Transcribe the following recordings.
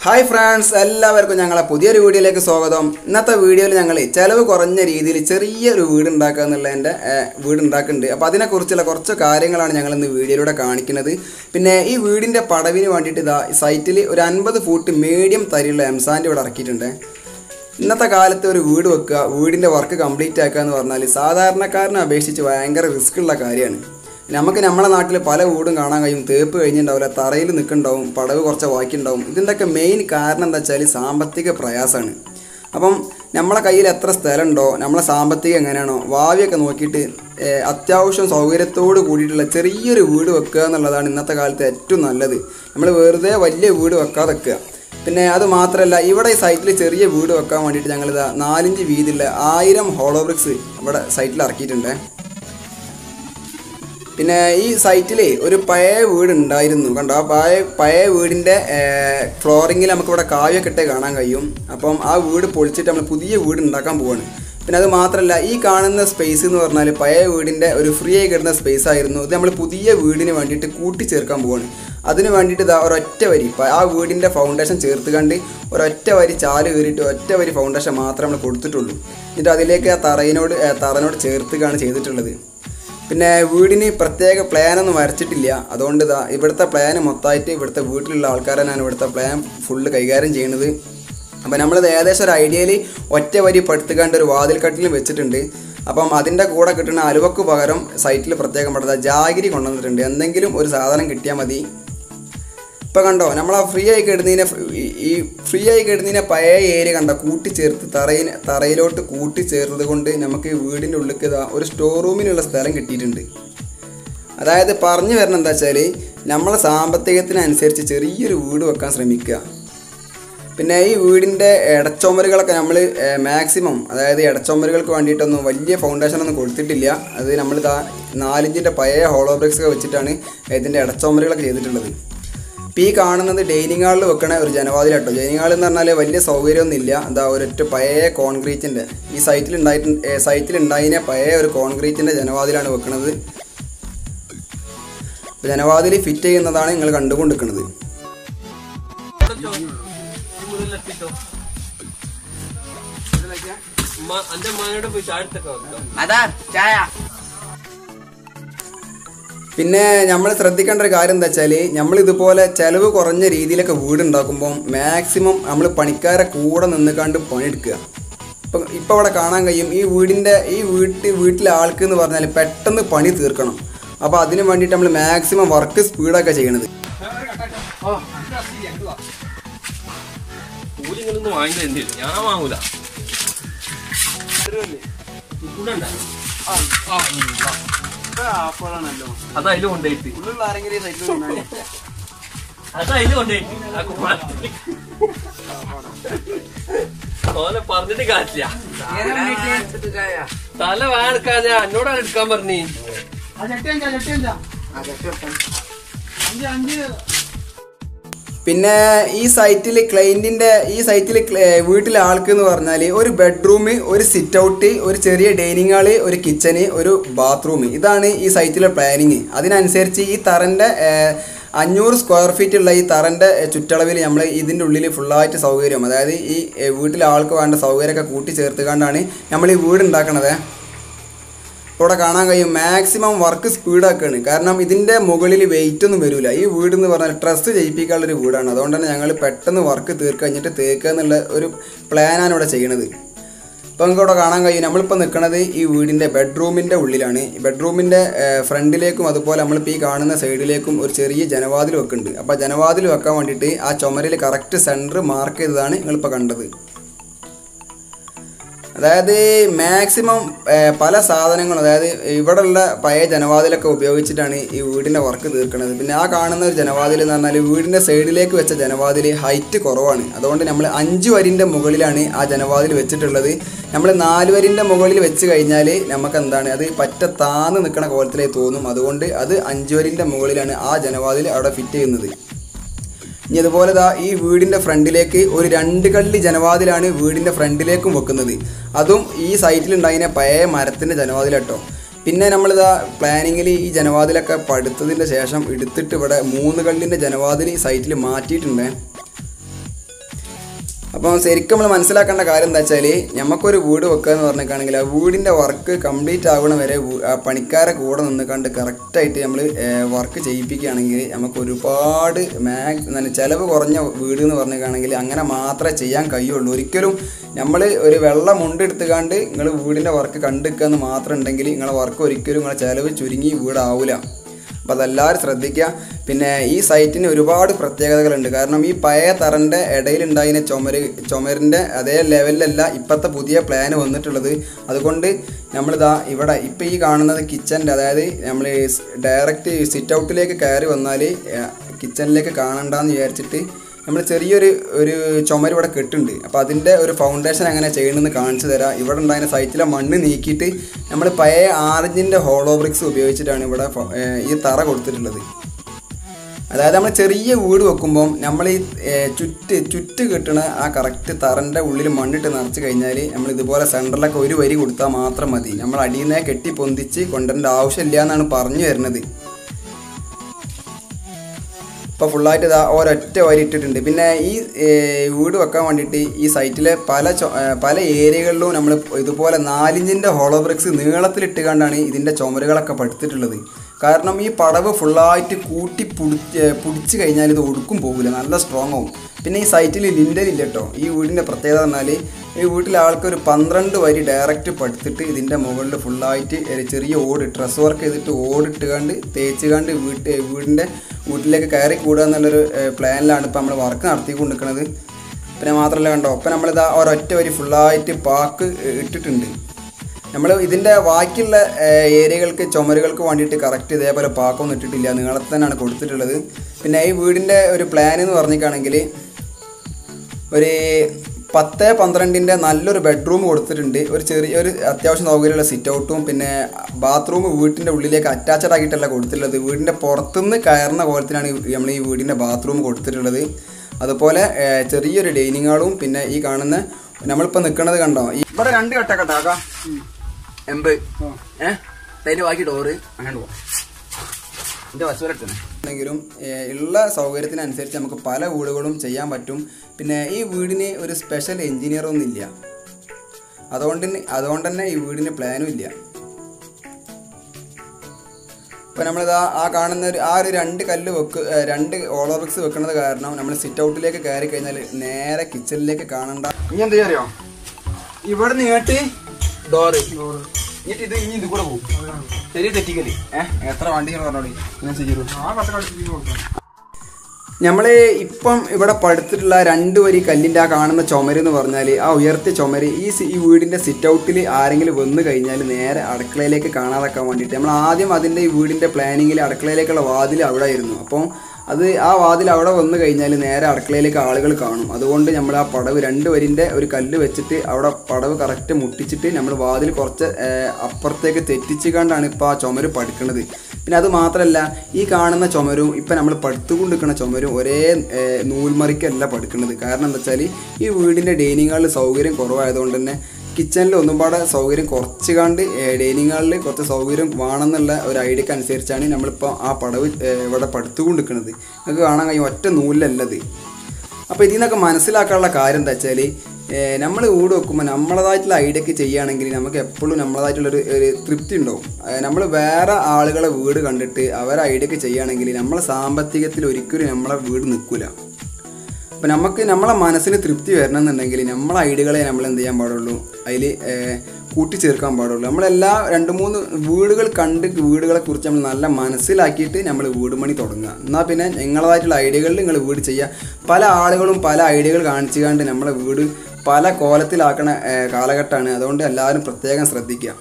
Hi friends എല്ലാവർക്കും ഞങ്ങളെ പുതിയൊരു വീഡിയോയിലേക്ക് സ്വാഗതം ഇന്നത്തെ വീഡിയോയിൽ ഞങ്ങൾ ചിലവ് കുറഞ്ഞ രീതിയിൽ ചെറിയൊരു വീട് ഉണ്ടാക്കുക എന്നുള്ളതിൻ്റെ വീട് ഉണ്ടാക്കുന്നുണ്ട് അപ്പോൾ അതിനെക്കുറിച്ചുള്ള കുറച്ച് കാര്യങ്ങളാണ് ഞങ്ങൾ ഇന്ന് വീഡിയോയിലൂടെ കാണിക്കുന്നത് പിന്നെ ഈ വീടിൻ്റെ പടവിന് വേണ്ടിയിട്ട് ഇതാ സൈറ്റിൽ ഒരു അൻപത് ഫൂട്ട് മീഡിയം തരിയുള്ള എംസാൻ്റെ ഇവിടെ ഇറക്കിയിട്ടുണ്ട് ഇന്നത്തെ കാലത്ത് ഒരു വീട് വെക്കുക വീടിൻ്റെ വർക്ക് കംപ്ലീറ്റ് ആക്കുക എന്ന് പറഞ്ഞാൽ സാധാരണക്കാരനെ അപേക്ഷിച്ച് ഭയങ്കര റിസ്ക് ഉള്ള കാര്യമാണ് നമുക്ക് നമ്മളെ നാട്ടിൽ പല വീടും കാണാൻ കഴിയും തേപ്പ് കഴിഞ്ഞിട്ടുണ്ടാവില്ല തറയിൽ നിൽക്കുന്നുണ്ടാവും പടവ് കുറച്ച് വാക്കിണ്ടാവും ഇതിൻ്റെയൊക്കെ മെയിൻ കാരണം എന്താ വെച്ചാൽ സാമ്പത്തിക പ്രയാസമാണ് അപ്പം നമ്മളെ കയ്യിൽ എത്ര സ്ഥലമുണ്ടോ നമ്മളെ സാമ്പത്തികം എങ്ങനെയാണോ ഭാവിയൊക്കെ നോക്കിയിട്ട് ഏഹ്, അത്യാവശ്യം സൗകര്യത്തോട് കൂടിയിട്ടുള്ള ചെറിയൊരു വീട് വെക്കുക എന്നുള്ളതാണ് ഇന്നത്തെ കാലത്ത് ഏറ്റവും നല്ലത് നമ്മൾ വെറുതെ വലിയ വീട് വെക്കാതെ വെക്കുക പിന്നെ അത് മാത്രമല്ല ഇവിടെ ഈ സൈറ്റിൽ ചെറിയ വീട് വെക്കാൻ വേണ്ടിയിട്ട് ഞങ്ങളിതാ നാലിഞ്ച് വീതിയുള്ള ആയിരം ഹോളോബ്രിക്സ് ഇവിടെ സൈറ്റിൽ ഇറക്കിയിട്ടുണ്ട് പിന്നെ ഈ സൈറ്റിൽ ഒരു പഴയ വീട് ഉണ്ടായിരുന്നു കണ്ടോ ആ പഴയ പഴയ വീടിൻ്റെ ഫ്ലോറിങ്ങിൽ നമുക്കിവിടെ കാവ്യൊക്കെ ഇട്ടേ കാണാൻ കഴിയും അപ്പം ആ വീട് പൊളിച്ചിട്ട് നമ്മൾ പുതിയ വീട് ഉണ്ടാക്കാൻ പോവാണ് പിന്നെ അത് മാത്രമല്ല ഈ കാണുന്ന സ്പേസ് എന്ന് പറഞ്ഞാൽ പഴയ വീടിൻ്റെ ഒരു ഫ്രീ ആയി കിടന്ന സ്പേസ് ആയിരുന്നു ഇത് നമ്മൾ പുതിയ വീടിന് വേണ്ടിയിട്ട് കൂട്ടിച്ചേർക്കാൻ പോവാണ് അതിന് വേണ്ടിയിട്ട് ഇതാ ഒരൊറ്റ വരി പ- ആ വീടിൻ്റെ ഫൗണ്ടേഷൻ ചേർത്ത് കണ്ട് ഒരൊറ്റ വരി ചാല് കയറിയിട്ട് ഒറ്റ വരി ഫൗണ്ടേഷൻ മാത്രമേ നമ്മൾ കൊടുത്തിട്ടുള്ളൂ എന്നിട്ട് അതിലേക്ക് ആ തറയിനോട് ഏ, തറനോട് ചേർത്തുകയാണ് ചെയ്തിട്ടുള്ളത് പിന്നെ വീടിന് പ്രത്യേക പ്ലാനൊന്നും വരച്ചിട്ടില്ല അതുകൊണ്ട് ഇതാ ഇവിടുത്തെ പ്ലാൻ മൊത്തമായിട്ട് ഇവിടുത്തെ വീട്ടിലുള്ള ആൾക്കാരാണ് ഇവിടുത്തെ പ്ലാൻ ഫുള്ള് കൈകാര്യം ചെയ്യുന്നത് അപ്പം നമ്മളിത് ഏകദേശം ഒരു ഐഡിയയിൽ ഒറ്റ വരി പടുത്തുകാണ്ട് ഒരു വാതിൽ കട്ടിലും വെച്ചിട്ടുണ്ട് അപ്പം അതിൻ്റെ കൂടെ കിട്ടുന്ന അലുവക്ക് പകരം സൈറ്റിൽ പ്രത്യേകം പെടുത്ത ജാഗിരി കൊണ്ടുവന്നിട്ടുണ്ട് എന്തെങ്കിലും ഒരു സാധനം കിട്ടിയാൽ മതി ഇപ്പൊ കണ്ടോ നമ്മൾ ആ ഫ്രീ ആയി കിടന്നതിനെ ഈ ഫ്രീ ആയി കിടന്നതിനെ പഴയ ഏരിയ കണ്ടോ കൂട്ടിച്ചേർത്ത് തറയിൽ തറയിലോട്ട് കൂട്ടിച്ചേർത്തത് കൊണ്ട് നമുക്ക് ഈ വീടിൻ്റെ ഉള്ളിലേക്ക് ഇതാ ഒരു സ്റ്റോർ റൂമിനുള്ള സ്ഥലം കിട്ടിയിട്ടുണ്ട് അതായത് പറഞ്ഞു വരണം എന്താ വെച്ചാൽ നമ്മളെ സാമ്പത്തികത്തിനനുസരിച്ച് ചെറിയൊരു വീട് വെക്കാൻ ശ്രമിക്കുക പിന്നെ ഈ വീടിൻ്റെ ഇടച്ചൊമരുകളൊക്കെ നമ്മൾ മാക്സിമം അതായത് ഇടച്ചൊമരുകൾക്ക് വേണ്ടിയിട്ടൊന്നും വലിയ ഫൗണ്ടേഷൻ ഒന്നും കൊടുത്തിട്ടില്ല അത് നമ്മൾ നാലിഞ്ചിൻ്റെ പഴയ ഹോളോ ബ്രിക്സ് ഒക്കെ വെച്ചിട്ടാണ് ഇതിൻ്റെ ഇടച്ചൊമരുകളൊക്കെ ചെയ്തിട്ടുള്ളത് ഇപ്പോൾ ഈ കാണുന്നത് ഡൈനിങ് ഹാളിൽ വെക്കണ ഒരു ജനവാതിലാട്ടോ ഡൈനിങ് ഹാൾ എന്ന് പറഞ്ഞാൽ വലിയ സൗകര്യമൊന്നും ഇല്ല എന്താ ഒരൊറ്റ പഴയ കോൺക്രീറ്റിൻ്റെ ഈ സൈറ്റിൽ ഉണ്ടായിട്ട് സൈറ്റിൽ ഉണ്ടായതിനെ പഴയ ഒരു കോൺക്രീറ്റിൻ്റെ ജനവാതിലാണ് വെക്കുന്നത് അപ്പോൾ ജനവാതിൽ ഫിറ്റ് ചെയ്യുന്നതാണ് നിങ്ങൾ കണ്ടുകൊണ്ടിരിക്കുന്നത് അന്റെ മാനോട് പോയി ചാടിത്തൊക്കെ വെക്കാം അതാർ ചായ പിന്നെ നമ്മൾ ശ്രദ്ധിക്കേണ്ട ഒരു കാര്യം എന്താ വെച്ചാൽ നമ്മൾ ഇതുപോലെ ചിലവ് കുറഞ്ഞ രീതിയിലൊക്കെ വീട് ഉണ്ടാക്കുമ്പോൾ മാക്സിമം നമ്മൾ പണിക്കാരെ കൂടെ നിന്നുകാണ്ട് പണിയെടുക്കുക ഇപ്പം ഇപ്പോൾ ഇവിടെ കാണാൻ കഴിയും ഈ വീടിൻ്റെ ഈ വീട്ടിൽ വീട്ടിലെ ആൾക്ക് എന്ന് പറഞ്ഞാൽ പെട്ടെന്ന് പണി തീർക്കണം അപ്പോൾ അതിന് വേണ്ടിയിട്ട് നമ്മൾ മാക്സിമം വർക്ക് സ്പീഡൊക്കെ ചെയ്യണത് കൂലിങ്ങളൊന്നും വാങ്ങി തരുന്നില്ല ഞാൻ വാങ്ങൂല ഇവിടുണ്ട? അത് അതില് കൊണ്ടുപോയിട്ട് അത് അതില് കൊണ്ടുപോയിട്ട് ആ കുമാരത്തിൽ ഓനെ പറഞ്ഞിട്ട് കാര്യമില്ല തല വാടുക്കാതെ എന്നോടാണ് എടുക്കാൻ പറഞ്ഞേ പിന്നെ ഈ സൈറ്റിൽ ക്ലൈൻറ്റിൻ്റെ ഈ സൈറ്റിൽ വീട്ടിലെ ആൾക്ക് എന്ന് പറഞ്ഞാൽ ഒരു ബെഡ്റൂം ഒരു സിറ്റ് ഔട്ട് ഒരു ചെറിയ ഡൈനിങ് ഹാള് ഒരു കിച്ചന് ഒരു ബാത്റൂം ഇതാണ് ഈ സൈറ്റിലെ പ്ലാനിങ് അതിനനുസരിച്ച് ഈ തറൻ്റെ അഞ്ഞൂറ് സ്ക്വയർ ഫീറ്റ് ഉള്ള ഈ തറൻ്റെ ചുറ്റളവിൽ നമ്മൾ ഇതിൻ്റെ ഉള്ളിൽ ഫുള്ളായിട്ട് സൗകര്യം അതായത് ഈ ഏ, വീട്ടിലെ ആൾക്ക് വേണ്ട സൗകര്യമൊക്കെ കൂട്ടി ചേർത്തുകൊണ്ടാണ് നമ്മൾ ഈ വീട് ഉണ്ടാക്കണത് ഇവിടെ കാണാൻ കഴിയും മാക്സിമം വർക്ക് സ്പീഡാക്കാണ് കാരണം ഇതിൻ്റെ മുകളിൽ വെയിറ്റ് ഒന്നും വരില്ല ഈ വീട് എന്ന് പറഞ്ഞാൽ ട്രസ് ചെയ്യിപ്പിക്കാനുള്ള ഒരു വീടാണ് അതുകൊണ്ട് തന്നെ ഞങ്ങൾ പെട്ടെന്ന് വർക്ക് തീർക്കുക കഴിഞ്ഞിട്ട് തേക്കുക എന്നുള്ള ഒരു പ്ലാനാണ് ഇവിടെ ചെയ്യണത് ഇപ്പം നമുക്ക് ഇവിടെ കാണാൻ കഴിയും നമ്മളിപ്പോൾ നിൽക്കുന്നത് ഈ വീടിൻ്റെ ബെഡ്റൂമിൻ്റെ ഉള്ളിലാണ് ഈ ബെഡ്റൂമിൻ്റെ ഫ്രണ്ടിലേക്കും അതുപോലെ നമ്മളിപ്പോൾ ഈ കാണുന്ന സൈഡിലേക്കും ഒരു ചെറിയ ജനവാതിൽ വെക്കുന്നുണ്ട് അപ്പോൾ ജനവാതിൽ വെക്കാൻ വേണ്ടിയിട്ട് ആ ചുമരിൽ കറക്റ്റ് സെൻറ്റർ മാർക്ക് ചെയ്തതാണ് നിങ്ങളിപ്പോൾ കണ്ടത് അതായത് മാക്സിമം പല സാധനങ്ങളും അതായത് ഇവിടെയുള്ള പഴയ ജനവാതിലൊക്കെ ഉപയോഗിച്ചിട്ടാണ് ഈ വീടിൻ്റെ വർക്ക് തീർക്കുന്നത് പിന്നെ ആ കാണുന്ന ഒരു ജനവാതിൽ എന്ന് പറഞ്ഞാൽ വീടിൻ്റെ സൈഡിലേക്ക് വെച്ച ജനവാതിൽ ഹൈറ്റ് കുറവാണ് അതുകൊണ്ട് നമ്മൾ അഞ്ച് വരിൻ്റെ മുകളിലാണ് ആ ജനവാതിൽ വെച്ചിട്ടുള്ളത് നമ്മൾ നാല് വരിൻ്റെ മുകളിൽ വെച്ച് കഴിഞ്ഞാൽ നമുക്ക് എന്താണ് അത് പറ്റ താന്ന് നിൽക്കുന്ന കോലത്തിലേക്ക് തോന്നും അതുകൊണ്ട് അത് അഞ്ച് വരിൻ്റെ മുകളിലാണ് ആ ജനവാതിൽ അവിടെ ഫിറ്റ് ചെയ്യുന്നത് ഇനി അതുപോലെ ദാ ഈ വീടിൻ്റെ ഫ്രണ്ടിലേക്ക് ഒരു രണ്ട് കള്ളി ജനവാതിലാണ് വീടിൻ്റെ ഫ്രണ്ടിലേക്കും വെക്കുന്നത് അതും ഈ സൈറ്റിലുണ്ടായിരുന്ന പഴയ മരത്തിൻ്റെ ജനവാതിലാട്ടോ പിന്നെ നമ്മളിതാ പ്ലാനിങ്ങിൽ ഈ ജനവാതിലൊക്കെ പടുത്തതിൻ്റെ ശേഷം എടുത്തിട്ട് ഇവിടെ മൂന്ന് കള്ളിൻ്റെ ജനവാതിൽ ഈ സൈറ്റിൽ മാറ്റിയിട്ടുണ്ട് അപ്പോൾ ശരിക്കും നമ്മൾ മനസ്സിലാക്കേണ്ട കാര്യം എന്താ വെച്ചാൽ നമുക്കൊരു വീട് വെക്കുക എന്ന് പറഞ്ഞിട്ടാണെങ്കിൽ ആ വീടിൻ്റെ വർക്ക് കംപ്ലീറ്റ് ആവണ വരെ വീ- ആ പണിക്കാരെ കൂടെ നിന്ന് കണ്ട് കറക്റ്റായിട്ട് നമ്മൾ വർക്ക് ചെയ്യിപ്പിക്കുകയാണെങ്കിൽ നമുക്ക് ഒരുപാട് മാക്സ് എന്താണ് ചിലവ് കുറഞ്ഞ വീട് എന്ന് പറഞ്ഞിട്ടാണെങ്കിൽ അങ്ങനെ മാത്രമേ ചെയ്യാൻ കഴിയുള്ളൂ ഒരിക്കലും നമ്മൾ ഒരു വെള്ളം മുണ്ടെടുത്തുകാണ്ട് നിങ്ങൾ വീടിൻ്റെ വർക്ക് കണ്ടെടുക്കുക എന്ന് മാത്രം ഉണ്ടെങ്കിൽ നിങ്ങളെ വർക്ക് ഒരിക്കലും നിങ്ങളെ ചിലവ് ചുരുങ്ങി വീടാവില്ല അപ്പോൾ അതെല്ലാവരും ശ്രദ്ധിക്കുക പിന്നെ ഈ സൈറ്റിന് ഒരുപാട് പ്രത്യേകതകളുണ്ട് കാരണം ഈ പഴയ തറൻ്റെ ഇടയിലുണ്ടായിരുന്ന ചുമര് ചുമരിൻ്റെ അതേ ലെവലിലല്ല ഇപ്പോഴത്തെ പുതിയ പ്ലാൻ വന്നിട്ടുള്ളത് അതുകൊണ്ട് നമ്മളിതാ ഇവിടെ ഇപ്പോൾ ഈ കാണുന്നത് കിച്ചൻ്റെ അതായത് നമ്മൾ ഡയറക്റ്റ് സിറ്റ് ഔട്ടിലേക്ക് കയറി വന്നാൽ കിച്ചണിലേക്ക് കാണണ്ടെന്ന് വിചാരിച്ചിട്ട് നമ്മൾ ചെറിയൊരു ഒരു ചുമര് ഇവിടെ കെട്ടുണ്ട് അപ്പോൾ അതിൻ്റെ ഒരു ഫൗണ്ടേഷൻ എങ്ങനെ ചെയ്യണമെന്ന് കാണിച്ചു തരാം ഇവിടെ ഉണ്ടായിരുന്ന സൈറ്റിലെ മണ്ണ് നീക്കിയിട്ട് നമ്മൾ പഴയ ആറിഞ്ചിൻ്റെ ഹോളോ ബ്രിക്സ് ഉപയോഗിച്ചിട്ടാണ് ഇവിടെ ഫ- ഏർ ഈ തറ കൊടുത്തിട്ടുള്ളത് അതായത് നമ്മൾ ചെറിയ വീട് വെക്കുമ്പം നമ്മൾ ഈ ഏർ, ചുറ്റ് ചുറ്റ് കിട്ടണ ആ കറക്റ്റ് തറൻ്റെ ഉള്ളിൽ മണ്ണിട്ട് നിറച്ച് കഴിഞ്ഞാൽ നമ്മൾ ഇതുപോലെ സെൻറ്ററിലൊക്കെ ഒരു വരി കൊടുത്താൽ മാത്രം മതി നമ്മൾ അടിയിൽ നിന്ന് കെട്ടി പൊന്തിച്ച് കൊണ്ടുവരേണ്ട ആവശ്യമില്ല എന്നാണ് പറഞ്ഞു വരുന്നത് ഇപ്പോൾ ഫുള്ളായിട്ട് ഇതാ ഒരൊറ്റ വരി ഇട്ടിട്ടുണ്ട് പിന്നെ ഈ ഏ, വീട് വെക്കാൻ വേണ്ടിയിട്ട് ഈ സൈറ്റിലെ പല ചൊ- ഏ, പല ഏരിയകളിലും നമ്മൾ ഇതുപോലെ നാലിഞ്ചിൻ്റെ ഹോളോ ബ്രിക്സ് നീളത്തിലിട്ടുകൊണ്ടാണ് ഇതിൻ്റെ ചുമരുകളൊക്കെ പടുത്തിട്ടുള്ളത് കാരണം ഈ പടവ് ഫുള്ളായിട്ട് കൂട്ടി പുടിച്ച് പുടിച്ച് കഴിഞ്ഞാൽ ഇത് ഒടുക്കും പോകില്ല നല്ല സ്ട്രോങ് ആവും പിന്നെ ഈ സൈറ്റിൽ ലിൻഡൽ ഇല്ല കേട്ടോ ഈ വീടിൻ്റെ പ്രത്യേകത പറഞ്ഞാൽ ഈ വീട്ടിലെ ആൾക്ക് ഒരു പന്ത്രണ്ട് വരി ഡയറക്റ്റ് പടുത്തിട്ട് ഇതിൻ്റെ മുകളിൽ ഫുള്ളായിട്ട് ഒരു ചെറിയ ഓട് ഡ്രസ് വർക്ക് ചെയ്തിട്ട് ഓടിട്ട് കണ്ട് തേച്ച് കണ്ട് വീട്ട് വീടിൻ്റെ വീട്ടിലേക്ക് കയറി കൂടുക എന്നുള്ളൊരു ഏഹ്, പ്ലാനിലാണ് ഇപ്പോൾ നമ്മൾ വർക്ക് നടത്തിക്കൊണ്ടിരിക്കുന്നത് പിന്നെ മാത്രമല്ല കണ്ടോ ഇപ്പം നമ്മളിതാ ഒരൊറ്റ വരി ഫുള്ളായിട്ട് പാക്ക് ഏഹ്, ഇട്ടിട്ടുണ്ട് നമ്മൾ ഇതിൻ്റെ ബാക്കിയുള്ള ഏഹ്, ഏരിയകൾക്ക് ചുമരുകൾക്ക് വേണ്ടിയിട്ട് കറക്റ്റ് ഇതേപോലെ പാക്കൊന്നും ഇട്ടിട്ടില്ല നീളത്തിൽ തന്നെയാണ് കൊടുത്തിട്ടുള്ളത് പിന്നെ ഈ വീടിൻ്റെ ഒരു പ്ലാൻ എന്ന് പറഞ്ഞിട്ടാണെങ്കിൽ ഒരു പത്ത് പന്ത്രണ്ടിൻ്റെ നല്ലൊരു ബെഡ്റൂം കൊടുത്തിട്ടുണ്ട് ഒരു ചെറിയൊരു അത്യാവശ്യം സൗകര്യമുള്ള സിറ്റ് ഔട്ടും പിന്നെ ബാത്റൂം വീട്ടിൻ്റെ ഉള്ളിലേക്ക് അറ്റാച്ചഡ് ആക്കിയിട്ടല്ല കൊടുത്തിട്ടുള്ളത് വീടിൻ്റെ പുറത്തുനിന്ന് കയറുന്ന കോലത്തിലാണ് നമ്മൾ ഈ വീടിൻ്റെ ബാത്റൂം കൊടുത്തിട്ടുള്ളത് അതുപോലെ ഏർ, ചെറിയൊരു ഡൈനിങ് ഹാളും പിന്നെ ഈ കാണുന്ന നമ്മളിപ്പോൾ നിൽക്കുന്നത് കണ്ടോ ഈ- ഇവിടെ രണ്ട് കട്ടക്കട്ടാക്കാം എൺപത് ഏഹ് അതിൻ്റെ ബാക്കി ഡോറ് അങ്ങനെ പോവാം ഇതിൻ്റെ വശവരട്ടാണ് എങ്കിലും ഉള്ള സൗകര്യത്തിനനുസരിച്ച് നമുക്ക് പല വീടുകളും ചെയ്യാൻ പറ്റും പിന്നെ ഈ വീടിന് ഒരു സ്പെഷ്യൽ എഞ്ചിനീയർ ഒന്നും ഇല്ല അതുകൊണ്ട് തന്നെ അതുകൊണ്ട് തന്നെ ഈ വീടിന് പ്ലാനും ഇല്ല ഇപ്പം നമ്മളിതാ ആ കാണുന്ന ഒരു ആ ഒരു രണ്ട് കല്ല് വെക്ക് ഏ, രണ്ട് ഓളോറിക്സ് വെക്കുന്നത് കാരണം നമ്മൾ സിറ്റ് ഔട്ടിലേക്ക് കയറി കഴിഞ്ഞാൽ നേരെ കിച്ചണിലേക്ക് കാണണ്ട ഇനി എന്ത് അറിയോ ഇവിടെ നീട്ടി ഡോറ് എന്നിട്ട് ഇത് ഇനി ഇത് കൂടെ പോകും ശരി തെറ്റിക്കല് ഏഹ് എത്ര വണ്ടികൾ പറഞ്ഞോളി ഞാൻ ചെയ്തു നമ്മൾ ഇപ്പം ഇവിടെ പടുത്തിട്ടുള്ള രണ്ട് വരി കല്ലിൻ്റെ ആ കാണുന്ന ചുമര് എന്ന് പറഞ്ഞാൽ ആ ഉയർത്തിയ ചുമര് ഈ സി- ഈ വീടിൻ്റെ സിറ്റ് ഔട്ടിൽ ആരെങ്കിലും വന്നു കഴിഞ്ഞാൽ നേരെ അടുക്കളയിലേക്ക് കാണാതാക്കാൻ വേണ്ടിയിട്ട് നമ്മൾ ആദ്യം അതിൻ്റെ ഈ വീടിൻ്റെ പ്ലാനിങ്ങിൽ അടുക്കളയിലേക്കുള്ള വാതിൽ അവിടെ ആയിരുന്നു അപ്പം അത് ആ വാതിൽ അവിടെ വന്നു കഴിഞ്ഞാൽ നേരെ അടുക്കളയിലേക്ക് ആളുകൾ കാണും അതുകൊണ്ട് നമ്മൾ ആ പടവ് രണ്ട് വരിൻ്റെ ഒരു കല്ല് വെച്ചിട്ട് അവിടെ പടവ് കറക്റ്റ് മുട്ടിച്ചിട്ട് നമ്മൾ വാതിൽ കുറച്ച് ഏർ, അപ്പുറത്തേക്ക് തെറ്റിച്ച് കണ്ടാണ് ഇപ്പോൾ ആ ചുമര് പഠിക്കുന്നത് പിന്നെ അത് മാത്രമല്ല ഈ കാണുന്ന ചുമരും ഇപ്പം നമ്മൾ പടുത്തുകൊണ്ട് നിൽക്കുന്ന ചുമരും ഒരേ ഏർ, നൂൽമറിക്കല്ല പടുക്കുന്നത് കാരണം എന്താ വെച്ചാൽ ഈ വീടിൻ്റെ ഡൈനിങ് ഹാളിൽ സൗകര്യം കുറവായതുകൊണ്ട് തന്നെ കിച്ചണിൽ ഒന്നും പാടെ സൗകര്യം കുറച്ച് കണ്ട് ഡൈനിങ് ഹാളിൽ കുറച്ച് സൗകര്യം വേണമെന്നുള്ള ഒരു ഐഡിയക്ക് അനുസരിച്ചാണ് നമ്മളിപ്പോൾ ആ പടവ് ഏർ, ഇവിടെ പടുത്തുകൊണ്ട് നിൽക്കുന്നത് നിങ്ങൾക്ക് കാണാൻ കഴിയും ഒറ്റ നൂലിലല്ലത് അപ്പോൾ ഇതിൽ നിന്നൊക്കെ മനസ്സിലാക്കാനുള്ള കാര്യം എന്താ വെച്ചാൽ നമ്മൾ വീട് വെക്കുമ്പോൾ നമ്മളതായിട്ടുള്ള ഐഡിയക്ക് ചെയ്യുകയാണെങ്കിൽ നമുക്ക് എപ്പോഴും നമ്മളതായിട്ടുള്ളൊരു ഒരു തൃപ്തി ഉണ്ടാവും നമ്മൾ വേറെ ആളുകളെ വീട് കണ്ടിട്ട് അവരെ ഐഡിയക്ക് ചെയ്യുകയാണെങ്കിൽ നമ്മളെ സാമ്പത്തികത്തിൽ ഒരിക്കലും നമ്മളെ വീട് നിൽക്കില്ല അപ്പം നമുക്ക് നമ്മളെ മനസ്സിന് തൃപ്തി വരണം എന്നുണ്ടെങ്കിൽ നമ്മളെ ഐഡിയകളെ നമ്മൾ എന്ത് ചെയ്യാൻ പാടുള്ളൂ അതിൽ കൂട്ടിച്ചേർക്കാൻ പാടുള്ളൂ നമ്മളെല്ലാ രണ്ട് മൂന്ന് വീടുകൾ കണ്ട് വീടുകളെ കുറിച്ച് നമ്മൾ നല്ല മനസ്സിലാക്കിയിട്ട് നമ്മൾ വീട് പണി തുടങ്ങുക എന്നാൽ പിന്നെ നിങ്ങളതായിട്ടുള്ള ഐഡിയകളിൽ നിങ്ങൾ വീട് ചെയ്യുക പല ആളുകളും പല ഐഡിയകൾ കാണിച്ചു കണ്ട് നമ്മളെ വീട് പല കോലത്തിലാക്കണ ഏഹ്, കാലഘട്ടമാണ് അതുകൊണ്ട് എല്ലാവരും പ്രത്യേകം ശ്രദ്ധിക്കുക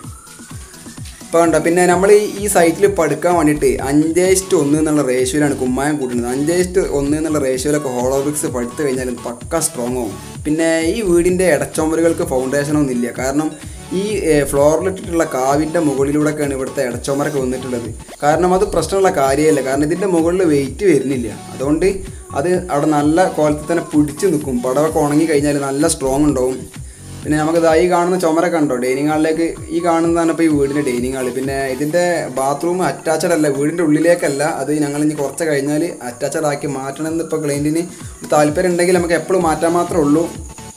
ഇപ്പോൾ കണ്ടോ പിന്നെ നമ്മൾ ഈ ഈ സൈറ്റിൽ പടുക്കാൻ വേണ്ടിയിട്ട് അഞ്ചേസ്റ്റ് ഒന്ന് എന്നുള്ള റേഷ്യോയിലാണ് കുമ്മായം കൂട്ടുന്നത് അഞ്ചേസ്റ്റ് ഒന്ന് എന്നുള്ള റേഷ്യോയിലൊക്കെ ഹോളോബ്രിക്സ് പടുത്ത് കഴിഞ്ഞാൽ പക്ക സ്ട്രോങ് ആവും പിന്നെ ഈ വീടിൻ്റെ ഇടച്ചൊമരുകൾക്ക് ഫൗണ്ടേഷനൊന്നും ഇല്ല കാരണം ഈ ഫ്ലോറിലിട്ടിട്ടുള്ള കാവിൻ്റെ മുകളിലൂടെയൊക്കെയാണ് ഇവിടുത്തെ ഇടച്ചൊമരൊക്കെ വന്നിട്ടുള്ളത് കാരണം അത് പ്രശ്നമുള്ള കാര്യമല്ല കാരണം ഇതിൻ്റെ മുകളിൽ വെയിറ്റ് വരുന്നില്ല അതുകൊണ്ട് അത് അവിടെ നല്ല കോലത്തിൽ തന്നെ പിടിച്ച് നിൽക്കും പടവൊക്കെ ഉണങ്ങി കഴിഞ്ഞാൽ നല്ല സ്ട്രോങ് ഉണ്ടാവും പിന്നെ നമുക്ക് ദാ ഈ കാണുന്ന ചുമര കണ്ടോ ഡൈനിങ് ഹാളിലേക്ക് ഈ കാണുന്നതാണ് ഇപ്പോൾ ഈ വീടിൻ്റെ ഡൈനിങ് ഹാൾ പിന്നെ ഇതിൻ്റെ ബാത്റൂം അറ്റാച്ചഡ് അല്ല വീടിൻ്റെ ഉള്ളിലേക്കല്ല അത് ഞങ്ങൾ ഇനി കുറച്ച് കഴിഞ്ഞാൽ അറ്റാച്ചഡ് ആക്കി മാറ്റണം എന്ന് ഇപ്പോൾ ക്ലൈൻറ്റിന് താല്പര്യം ഉണ്ടെങ്കിൽ നമുക്ക് എപ്പോഴും മാറ്റാൻ മാത്രമേ ഉള്ളൂ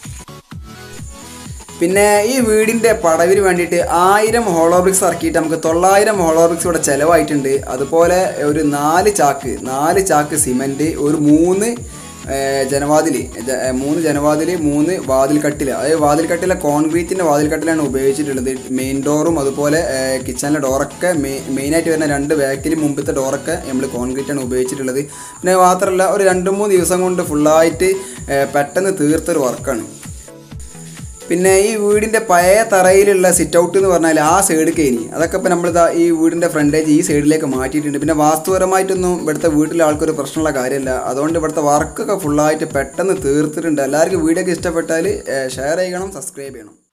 പിന്നെ ഈ വീടിൻ്റെ പടവിന് വേണ്ടിയിട്ട് ആയിരം ഹോളോബ്രിക്സ് ഇറക്കിയിട്ട് നമുക്ക് തൊള്ളായിരം ഹോളോബ്രിക്സ് ഇവിടെ ചിലവായിട്ടുണ്ട് അതുപോലെ ഒരു നാല് ചാക്ക് നാല് ചാക്ക് സിമൻറ്റ് ഒരു മൂന്ന് ജനവാതിൽ മൂന്ന് ജനവാതിൽ മൂന്ന് വാതിൽ കട്ടില അതായത് വാതിൽ കട്ടില കോൺക്രീറ്റിൻ്റെ വാതിൽ കട്ടിലാണ് ഉപയോഗിച്ചിട്ടുള്ളത് മെയിൻ ഡോറും അതുപോലെ കിച്ചണിലെ ഡോറൊക്കെ മെയിനായിട്ട് വരുന്ന രണ്ട് ബാക്കിൽ മുമ്പത്തെ ഡോറൊക്കെ നമ്മൾ കോൺക്രീറ്റാണ് ഉപയോഗിച്ചിട്ടുള്ളത് പിന്നെ മാത്രമല്ല ഒരു രണ്ട് മൂന്ന് ദിവസം കൊണ്ട് ഫുള്ളായിട്ട് പെട്ടെന്ന് തീർത്തൊരു വർക്കാണ് പിന്നെ ഈ വീടിൻ്റെ പഴയ തറയിലുള്ള സിറ്റ് ഔട്ട് എന്ന് പറഞ്ഞാൽ ആ സൈഡ് കഴിഞ്ഞി അതൊക്കെ ഇപ്പം നമ്മളിതാ ഈ വീടിൻ്റെ ഫ്രണ്ടേജ് ഈ സൈഡിലേക്ക് മാറ്റിയിട്ടുണ്ട് പിന്നെ വാസ്തുപരമായിട്ടൊന്നും ഇവിടുത്തെ വീട്ടിലെ ആൾക്കൊരു പ്രശ്നമുള്ള കാര്യമല്ല അതുകൊണ്ട് ഇവിടുത്തെ വർക്കൊക്കെ ഫുള്ളായിട്ട് പെട്ടെന്ന് തീർത്തിട്ടുണ്ട് എല്ലാവർക്കും വീഡിയോ ഒക്കെ ഇഷ്ടപ്പെട്ടാൽ ഷെയർ ചെയ്യണം സബ്സ്ക്രൈബ് ചെയ്യണം